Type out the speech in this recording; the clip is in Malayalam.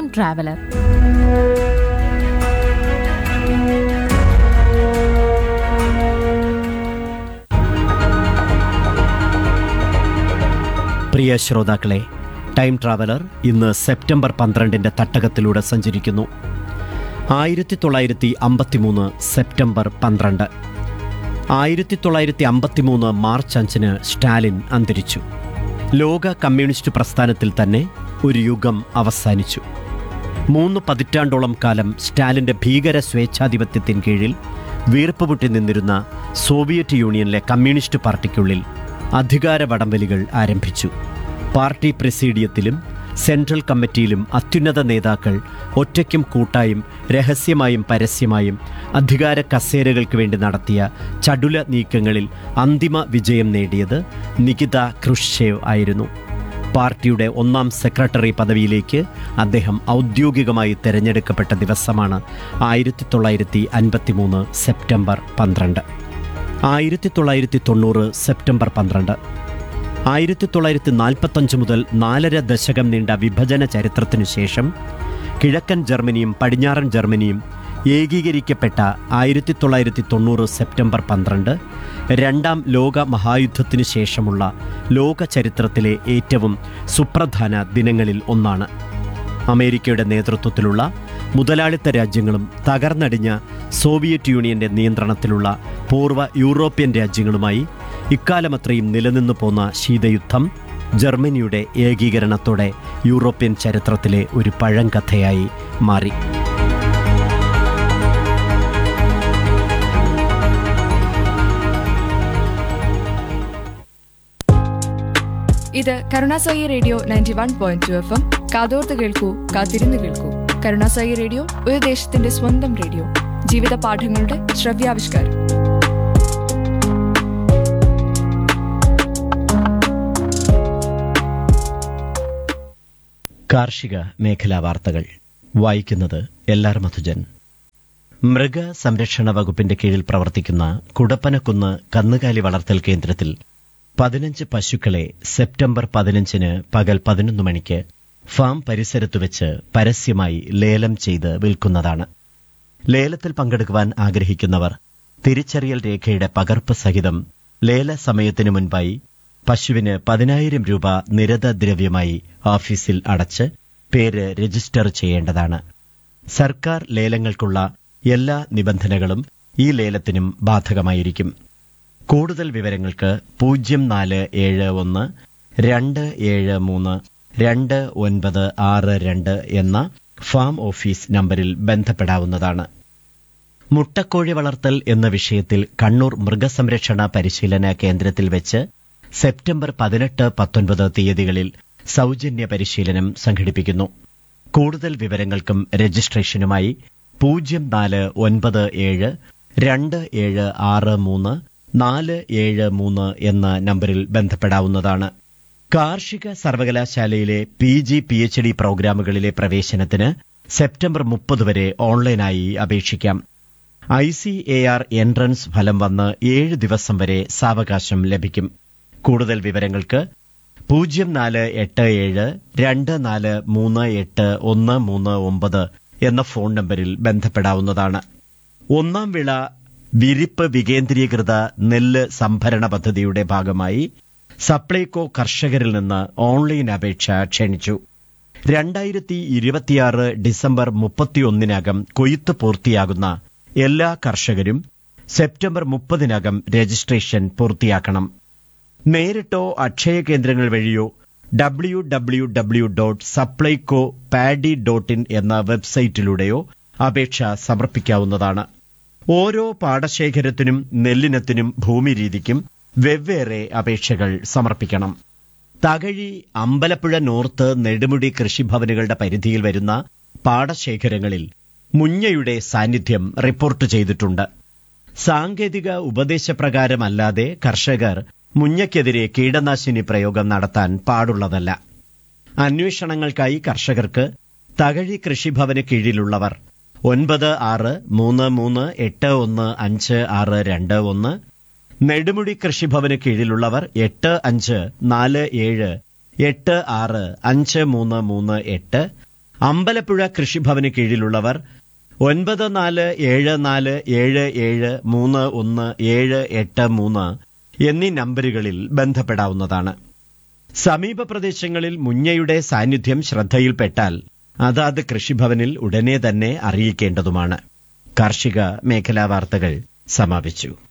ട്രാവലർ പ്രിയ ശ്രോതാക്കളെ ടൈം ട്രാവലർ ഇന്ന് സെപ്റ്റംബർ പന്ത്രണ്ടിന്റെ തട്ടകത്തിലൂടെ സഞ്ചരിക്കുന്നു ആയിരത്തി തൊള്ളായിരത്തി അമ്പത്തിമൂന്ന് സെപ്റ്റംബർ പന്ത്രണ്ട് ആയിരത്തി തൊള്ളായിരത്തി അമ്പത്തിമൂന്ന് മാർച്ച് അഞ്ചിന് സ്റ്റാലിൻ അന്തരിച്ചു ലോക കമ്മ്യൂണിസ്റ്റ് പ്രസ്ഥാനത്തിൽ തന്നെ ഒരു യുഗം അവസാനിച്ചു മൂന്ന് പതിറ്റാണ്ടോളം കാലം സ്റ്റാലിന്റെ ഭീകര സ്വേച്ഛാധിപത്യത്തിന് കീഴിൽ വീർപ്പുമുട്ടി നിന്നിരുന്ന സോവിയറ്റ് യൂണിയനിലെ കമ്മ്യൂണിസ്റ്റ് പാർട്ടിക്കുള്ളിൽ അധികാര വടംവലികൾ ആരംഭിച്ചു പാർട്ടി പ്രസീഡിയത്തിലും സെൻട്രൽ കമ്മിറ്റിയിലും അത്യുന്നത നേതാക്കൾ ഒറ്റയ്ക്കും കൂട്ടായും രഹസ്യമായും പരസ്യമായും അധികാര കസേരകൾക്ക് വേണ്ടി നടത്തിയ ചടുല നീക്കങ്ങളിൽ അന്തിമ വിജയം നേടിയത് നികിത ക്രുഷേവ് ആയിരുന്നു പാർട്ടിയുടെ ഒന്നാം സെക്രട്ടറി പദവിയിലേക്ക് അദ്ദേഹം ഔദ്യോഗികമായി തെരഞ്ഞെടുക്കപ്പെട്ട ദിവസമാണ് ആയിരത്തി തൊള്ളായിരത്തി അൻപത്തി മൂന്ന് സെപ്റ്റംബർ പന്ത്രണ്ട് ആയിരത്തി തൊള്ളായിരത്തി തൊണ്ണൂറ് സെപ്റ്റംബർ പന്ത്രണ്ട് ആയിരത്തി തൊള്ളായിരത്തി നാൽപ്പത്തഞ്ച് മുതൽ നാലര ദശകം നീണ്ട വിഭജന ചരിത്രത്തിനു ശേഷം കിഴക്കൻ ജർമ്മനിയും പടിഞ്ഞാറൻ ജർമ്മനിയും ഏകീകരിക്കപ്പെട്ട ആയിരത്തി തൊള്ളായിരത്തി തൊണ്ണൂറ് സെപ്റ്റംബർ പന്ത്രണ്ട് രണ്ടാം ലോക മഹായുദ്ധത്തിനു ശേഷമുള്ള ലോക ചരിത്രത്തിലെ ഏറ്റവും സുപ്രധാന ദിനങ്ങളിൽ ഒന്നാണ് അമേരിക്കയുടെ നേതൃത്വത്തിലുള്ള മുതലാളിത്ത രാജ്യങ്ങളും തകർന്നടിഞ്ഞ സോവിയറ്റ് യൂണിയന്റെ നിയന്ത്രണത്തിലുള്ള പൂർവ്വ യൂറോപ്യൻ രാജ്യങ്ങളുമായി ഇക്കാലമത്രയും നിലനിന്നു പോന്ന ശീതയുദ്ധം ജർമ്മനിയുടെ ഏകീകരണത്തോടെ യൂറോപ്യൻ ചരിത്രത്തിലെ ഒരു പഴങ്കഥയായി മാറി ഇത് കരുണാസായി radio ninety one point two F M കാതോർത്ത് കേൾക്കൂ കാത്തിരുന്ന് കേൾക്കൂ കരുണാസായി റേഡിയോ ഒരു ദേശത്തിന്റെ സ്വന്തം റേഡിയോ ജീവിത പാഠങ്ങളുടെ ശ്രവ്യാവിഷ്കാരം കാർഷിക മേഖലാ വാർത്തകൾ വായിക്കുന്നത് എല്ലാർ മധുജൻ മൃഗ സംരക്ഷണ വകുപ്പിന്റെ കീഴിൽ പ്രവർത്തിക്കുന്ന കുടപ്പനക്കുന്ന് കന്നുകാലി വളർത്തൽ കേന്ദ്രത്തിൽ പതിനഞ്ച് പശുക്കളെ സെപ്റ്റംബർ പതിനഞ്ചിന് പകൽ പതിനൊന്ന് മണിക്ക് ഫാം പരിസരത്തു വെച്ച് പരസ്യമായി ലേലം ചെയ്ത് വിൽക്കുന്നതാണ് ലേലത്തിൽ പങ്കെടുക്കുവാൻ ആഗ്രഹിക്കുന്നവർ തിരിച്ചറിയൽ രേഖയുടെ പകർപ്പ് സഹിതം ലേല സമയത്തിനു മുൻപായി പശുവിന് പതിനായിരം രൂപ നിരത ദ്രവ്യമായി ഓഫീസിൽ അടച്ച് പേര് രജിസ്റ്റർ ചെയ്യേണ്ടതാണ് സർക്കാർ ലേലങ്ങൾക്കുള്ള എല്ലാ നിബന്ധനകളും ഈ ലേലത്തിനും ബാധകമായിരിക്കും കൂടുതൽ വിവരങ്ങൾക്ക് പൂജ്യം നാല് ഏഴ് ഒന്ന് രണ്ട് ഏഴ് മൂന്ന് രണ്ട് ഒൻപത് ആറ് രണ്ട് എന്ന ഫാം ഓഫീസ് നമ്പറിൽ ബന്ധപ്പെടാവുന്നതാണ് മുട്ടക്കോഴി വളർത്തൽ എന്ന വിഷയത്തിൽ കണ്ണൂർ മൃഗസംരക്ഷണ പരിശീലന കേന്ദ്രത്തിൽ വെച്ച് സെപ്റ്റംബർ പതിനെട്ട് പത്തൊൻപത് തീയതികളിൽ സൗജന്യ പരിശീലനം സംഘടിപ്പിക്കുന്നു കൂടുതൽ വിവരങ്ങൾക്കും രജിസ്ട്രേഷനുമായി പൂജ്യം നാല് ഒൻപത് ഏഴ് രണ്ട് ഏഴ് ആറ് മൂന്ന് നാല് ഏഴ് മൂന്ന് എന്ന നമ്പറിൽ ബന്ധപ്പെടാവുന്നതാണ് കാർഷിക സർവകലാശാലയിലെ P G P H D പ്രോഗ്രാമുകളിലെ പ്രവേശനത്തിന് സെപ്റ്റംബർ മുപ്പത് വരെ ഓൺലൈനായി അപേക്ഷിക്കാം I C A R entrance ഫലം വന്ന് ഏഴ് ദിവസം വരെ സാവകാശം ലഭിക്കും കൂടുതൽ വിവരങ്ങൾക്ക് പൂജ്യം നാല് എട്ട് ഏഴ് രണ്ട് നാല് മൂന്ന് എട്ട് ഒന്ന് മൂന്ന് ഒമ്പത് എന്ന ഫോൺ നമ്പറിൽ ബന്ധപ്പെടാവുന്നതാണ് ഒന്നാം വിള വിരിപ്പ് വികേന്ദ്രീകൃത നെല്ല് സംഭരണ പദ്ധതിയുടെ ഭാഗമായി സപ്ലൈകോ കർഷകരിൽ നിന്ന് ഓൺലൈൻ അപേക്ഷ ക്ഷണിച്ചു രണ്ടായിരത്തി ഇരുപത്തിയാറ് ഡിസംബർ മുപ്പത്തിയൊന്നിനകം കൊയ്ത്ത് പൂർത്തിയാകുന്ന എല്ലാ കർഷകരും സെപ്റ്റംബർ മുപ്പതിനകം രജിസ്ട്രേഷൻ പൂർത്തിയാക്കണം നേരിട്ടോ അക്ഷയ കേന്ദ്രങ്ങൾ വഴിയോ W W W dot Supplyco paddy dot in എന്ന വെബ്സൈറ്റിലൂടെയോ അപേക്ഷ സമർപ്പിക്കാവുന്നതാണ് ഓരോ പാടശേഖരത്തിനും നെല്ലിനത്തിനും ഭൂമി രീതിക്കും വെവ്വേറെ അപേക്ഷകൾ സമർപ്പിക്കണം തകഴി അമ്പലപ്പുഴ നോർത്ത് നെടുമുടി കൃഷിഭവനുകളുടെ പരിധിയിൽ വരുന്ന പാടശേഖരങ്ങളിൽ മുഞ്ഞയുടെ സാന്നിധ്യം റിപ്പോർട്ട് ചെയ്തിട്ടുണ്ട് സാങ്കേതിക ഉപദേശപ്രകാരമല്ലാതെ കർഷകർ മുഞ്ഞയ്ക്കെതിരെ കീടനാശിനി പ്രയോഗം നടത്താൻ പാടുള്ളതല്ല അന്വേഷണങ്ങൾക്കായി കർഷകർക്ക് തകഴി കൃഷിഭവന് കീഴിലുള്ളവർ ഒൻപത് ആറ് മൂന്ന് മൂന്ന് എട്ട് ഒന്ന് അഞ്ച് ആറ് രണ്ട് ഒന്ന് നെടുമുടി കൃഷിഭവന് കീഴിലുള്ളവർ എട്ട് അഞ്ച് നാല് ഏഴ് എട്ട് ആറ് അഞ്ച് മൂന്ന് മൂന്ന് എട്ട് അമ്പലപ്പുഴ കൃഷിഭവന് കീഴിലുള്ളവർ ഒൻപത് നാല് ഏഴ് നാല് ഏഴ് ഏഴ് മൂന്ന് ഒന്ന് ഏഴ് എട്ട് മൂന്ന് എന്നീ നമ്പറുകളിൽ ബന്ധപ്പെടാവുന്നതാണ് സമീപ പ്രദേശങ്ങളിൽ മുഞ്ഞയുടെ സാന്നിധ്യം ശ്രദ്ധയിൽപ്പെട്ടാൽ അതാത് കൃഷിഭവനിൽ ഉടനെ തന്നെ അറിയിക്കേണ്ടതുമാണ് കാർഷിക മേഖലാ വാർത്തകൾ സമാപിച്ചു